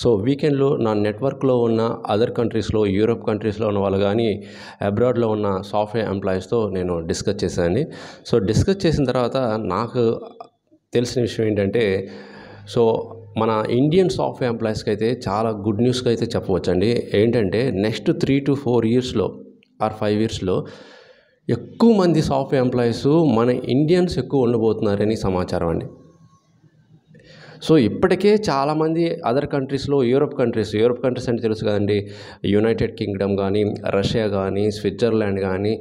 so వీకెండ్లో నా నెట్వర్క్లో ఉన్న అదర్ కంట్రీస్లో యూరోప్ కంట్రీస్లో ఉన్న వాళ్ళు కానీ అబ్రాడ్లో ఉన్న సాఫ్ట్వేర్ ఎంప్లాయీస్తో నేను డిస్కస్ చేశానండి సో డిస్కస్ చేసిన తర్వాత నాకు తెలిసిన విషయం ఏంటంటే సో మన ఇండియన్ సాఫ్ట్వేర్ ఎంప్లాయీస్కి అయితే చాలా గుడ్ న్యూస్గా అయితే చెప్పవచ్చండి ఏంటంటే నెక్స్ట్ త్రీ టు ఫోర్ ఇయర్స్లో ఆర్ ఫైవ్ ఇయర్స్లో ఎక్కువ మంది సాఫ్ట్వేర్ ఎంప్లాయీస్ మన ఇండియన్స్ ఎక్కువ ఉండబోతున్నారని సమాచారం అండి సో ఇప్పటికే చాలామంది అదర్ కంట్రీస్లో యూరోప్ కంట్రీస్ యూరోప్ కంట్రీస్ అంటే తెలుసు కదండి యునైటెడ్ కింగ్డమ్ కానీ రష్యా కానీ స్విట్జర్లాండ్ కానీ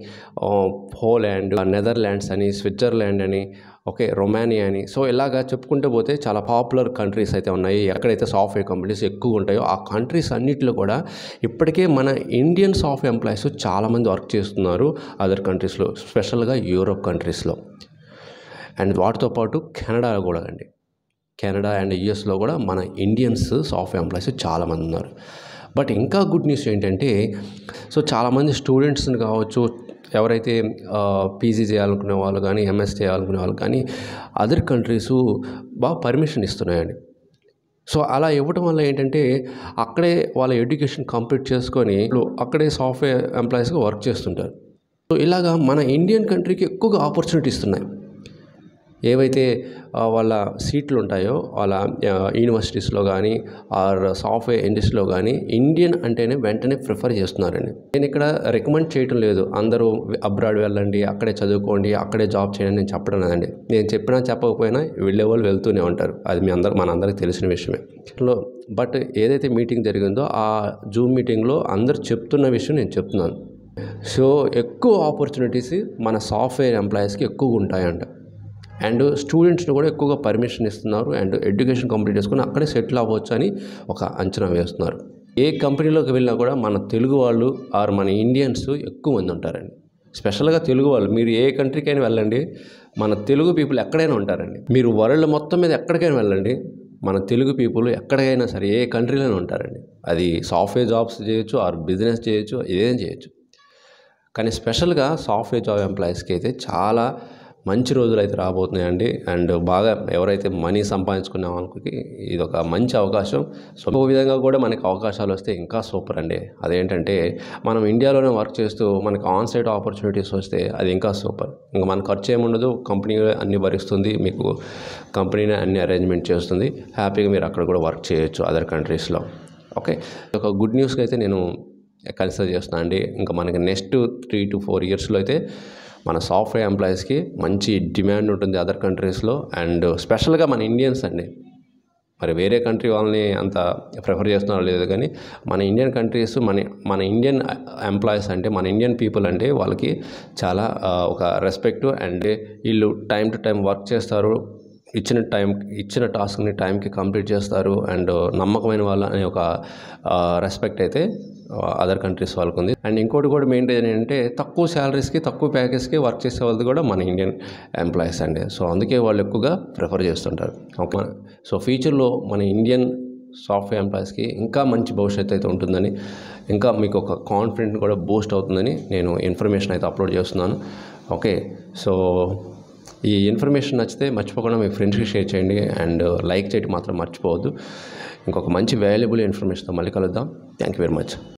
పోలాండ్ నెదర్లాండ్స్ అని స్విట్జర్లాండ్ అని ఓకే రొమానియా అని సో ఇలాగా చెప్పుకుంటూ పోతే చాలా పాపులర్ కంట్రీస్ అయితే ఉన్నాయి ఎక్కడైతే సాఫ్ట్వేర్ కంపెనీస్ ఎక్కువ ఉంటాయో ఆ కంట్రీస్ అన్నింటిలో కూడా ఇప్పటికే మన ఇండియన్ సాఫ్ట్వేర్ ఎంప్లాయీస్ చాలామంది వర్క్ చేస్తున్నారు అదర్ కంట్రీస్లో స్పెషల్గా యూరోప్ కంట్రీస్లో అండ్ వాటితో పాటు కెనడాలో కూడా అండి కెనడా అండ్ యుఎస్లో కూడా మన ఇండియన్స్ సాఫ్ట్వేర్ ఎంప్లాయీస్ చాలామంది ఉన్నారు బట్ ఇంకా గుడ్ న్యూస్ ఏంటంటే సో చాలామంది స్టూడెంట్స్ని కావచ్చు ఎవరైతే పీజీ చేయాలనుకునే వాళ్ళు కానీ ఎంఎస్ చేయాలనుకునే వాళ్ళు కానీ అదర్ కంట్రీస్ బాగా పర్మిషన్ ఇస్తున్నాయండి సో అలా ఇవ్వటం వల్ల ఏంటంటే అక్కడే వాళ్ళ ఎడ్యుకేషన్ కంప్లీట్ చేసుకొని అక్కడే సాఫ్ట్వేర్ ఎంప్లాయీస్గా వర్క్ చేస్తుంటారు సో ఇలాగా మన ఇండియన్ కంట్రీకి ఎక్కువగా ఆపర్చునిటీ ఇస్తున్నాయి ఏవైతే వాళ్ళ సీట్లు ఉంటాయో వాళ్ళ యూనివర్సిటీస్లో కానీ ఆర్ సాఫ్ట్వేర్ ఇండస్ట్రీలో కానీ ఇండియన్ అంటేనే వెంటనే ప్రిఫర్ చేస్తున్నారండి నేను ఇక్కడ రికమెండ్ చేయటం లేదు అందరూ అబ్రాడ్ వెళ్ళండి అక్కడే చదువుకోండి అక్కడే జాబ్ చేయండి నేను చెప్పడం లేదండి నేను చెప్పినా చెప్పకపోయినా వెళ్ళే వాళ్ళు వెళ్తూనే ఉంటారు అది మీ అందరు మన అందరికి తెలిసిన విషయమే లో బట్ ఏదైతే మీటింగ్ జరిగిందో ఆ జూమ్ మీటింగ్లో అందరు చెప్తున్న విషయం నేను చెప్తున్నాను సో ఎక్కువ ఆపర్చునిటీస్ మన సాఫ్ట్వేర్ ఎంప్లాయీస్కి ఎక్కువగా ఉంటాయంట అండ్ స్టూడెంట్స్ని కూడా ఎక్కువగా పర్మిషన్ ఇస్తున్నారు అండ్ ఎడ్యుకేషన్ కంప్లీట్ చేసుకుని అక్కడే సెటిల్ అవ్వచ్చు అని ఒక అంచనా వేస్తున్నారు ఏ కంపెనీలోకి వెళ్ళినా కూడా మన తెలుగు వాళ్ళు ఆర్ మన ఇండియన్స్ ఎక్కువ మంది ఉంటారండి స్పెషల్గా తెలుగు వాళ్ళు మీరు ఏ కంట్రీకైనా వెళ్ళండి మన తెలుగు పీపుల్ ఎక్కడైనా ఉంటారండి మీరు వరల్డ్ మొత్తం మీద ఎక్కడికైనా వెళ్ళండి మన తెలుగు పీపుల్ ఎక్కడికైనా సరే ఏ కంట్రీలోనే ఉంటారండి అది సాఫ్ట్వేర్ జాబ్స్ చేయొచ్చు ఆర్ బిజినెస్ చేయొచ్చు ఏదైనా చేయొచ్చు కానీ స్పెషల్గా సాఫ్ట్వేర్ జాబ్ ఎంప్లాయీస్కి అయితే చాలా మంచి రోజులు అయితే రాబోతున్నాయండి అండ్ బాగా ఎవరైతే మనీ సంపాదించుకునే వాళ్ళకి ఇది ఒక మంచి అవకాశం సో ఇంకో విధంగా కూడా మనకి అవకాశాలు వస్తే ఇంకా సూపర్ అండి అదేంటంటే మనం ఇండియాలోనే వర్క్ చేస్తూ మనకి ఆన్ సైట్ ఆపర్చునిటీస్ వస్తే అది ఇంకా సూపర్ ఇంకా మన ఖర్చు ఏముండదు కంపెనీ అన్ని భరిస్తుంది మీకు కంపెనీనే అన్ని అరేంజ్మెంట్ చేస్తుంది హ్యాపీగా మీరు అక్కడ కూడా వర్క్ చేయొచ్చు అదర్ కంట్రీస్లో ఓకే ఒక గుడ్ న్యూస్కి అయితే నేను కన్సిడర్ చేస్తున్నాను అండి ఇంకా మనకి నెక్స్ట్ త్రీ టు ఫోర్ ఇయర్స్లో అయితే మన సాఫ్ట్వేర్ ఎంప్లాయీస్కి మంచి డిమాండ్ ఉంటుంది అదర్ కంట్రీస్లో అండ్ స్పెషల్గా మన ఇండియన్స్ అండి మరి వేరే కంట్రీ వాళ్ళని అంత ప్రిఫర్ చేస్తున్నారో లేదు కానీ మన ఇండియన్ కంట్రీస్ మన మన ఇండియన్ ఎంప్లాయీస్ అంటే మన ఇండియన్ పీపుల్ అంటే వాళ్ళకి చాలా ఒక రెస్పెక్ట్ అండ్ వీళ్ళు టైం టు టైం వర్క్ చేస్తారు ఇచ్చిన టైం ఇచ్చిన టాస్క్ని టైంకి కంప్లీట్ చేస్తారు అండ్ నమ్మకమైన వాళ్ళు అనే ఒక రెస్పెక్ట్ అయితే అదర్ కంట్రీస్ వాళ్ళకు ఉంది అండ్ ఇంకోటి కూడా మెయింటైన్ ఏంటంటే తక్కువ శాలరీస్కి తక్కువ ప్యాకేజ్కి వర్క్ చేసే వాళ్ళది కూడా మన ఇండియన్ ఎంప్లాయీస్ అండి సో అందుకే వాళ్ళు ఎక్కువగా ప్రిఫర్ చేస్తుంటారు ఓకే సో ఫ్యూచర్లో మన ఇండియన్ సాఫ్ట్వేర్ ఎంప్లాయీస్కి ఇంకా మంచి భవిష్యత్తు అయితే ఉంటుందని ఇంకా మీకు ఒక కాన్ఫిడెంట్ కూడా బూస్ట్ అవుతుందని నేను ఇన్ఫర్మేషన్ అయితే అప్లోడ్ చేస్తున్నాను ఓకే సో ఈ ఇన్ఫర్మేషన్ నచ్చితే మర్చిపోకుండా మీ ఫ్రెండ్స్కి షేర్ చేయండి అండ్ లైక్ చేయడం మాత్రం మర్చిపోవద్దు ఇంకొక మంచి వాల్యుబుల్ ఇన్ఫర్మేషన్తో మళ్ళీ కలుద్దాం థ్యాంక్ యూ వెరీ మచ్